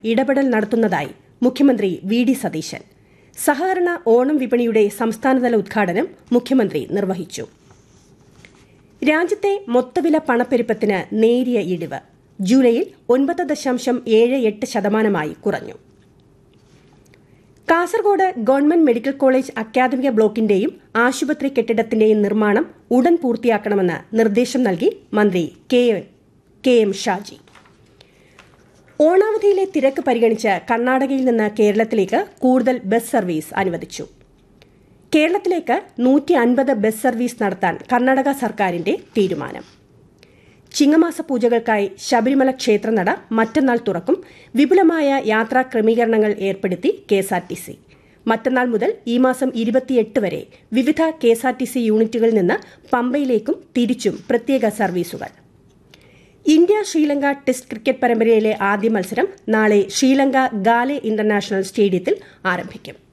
ഇടപെടൽ നടത്തുന്നതായി മുഖ്യമന്ത്രി വി ഡി സതീശൻ സഹകരണ ഓണം വിപണിയുടെ സംസ്ഥാനതല ഉദ്ഘാടനം മുഖ്യമന്ത്രി നിർവഹിച്ചു രാജ്യത്തെ മൊത്തവില പണപ്പെരുപ്പത്തിന് നേരിയ ഇടിവ് ജൂലൈയിൽ ഒൻപത് ദശാംശം ഏഴ് എട്ട് ശതമാനമായി കുറഞ്ഞു കാസർഗോഡ് ഗവൺമെന്റ് മെഡിക്കൽ കോളേജ് അക്കാദമിക ബ്ലോക്കിന്റെയും ആശുപത്രി കെട്ടിടത്തിന്റെയും നിർമ്മാണം ഉടൻ പൂർത്തിയാക്കണമെന്ന് നിർദ്ദേശം നൽകി മന്ത്രി കെ എം ഷാജി ഓണാവധിയിലെ തിരക്ക് പരിഗണിച്ച് കർണാടകയിൽ നിന്ന് കേരളത്തിലേക്ക് കൂടുതൽ ബസ് സർവീസ് അനുവദിച്ചു കേരളത്തിലേക്ക് നൂറ്റി അൻപത് ബസ് സർവീസ് നടത്താൻ കർണാടക സർക്കാരിന്റെ തീരുമാനം ചിങ്ങമാസ പൂജകൾക്കായി ശബരിമല ക്ഷേത്രനട മറ്റന്നാൾ തുറക്കും വിപുലമായ യാത്രാ ക്രമീകരണങ്ങൾ ഏർപ്പെടുത്തി കെഎസ്ആർടിസി മറ്റന്നാൾ മുതൽ ഈ മാസം ഇരുപത്തിയെട്ട് വരെ വിവിധ കെഎസ്ആർടിസി യൂണിറ്റുകളിൽ നിന്ന് പമ്പയിലേക്കും തിരിച്ചും പ്രത്യേക സർവീസുകൾ ഇന്ത്യ ശ്രീലങ്ക ടെസ്റ്റ് ക്രിക്കറ്റ് പരമ്പരയിലെ ആദ്യ മത്സരം നാളെ ശ്രീലങ്ക ഗാലെ ഇന്റർനാഷണൽ സ്റ്റേഡിയത്തിൽ ആരംഭിക്കും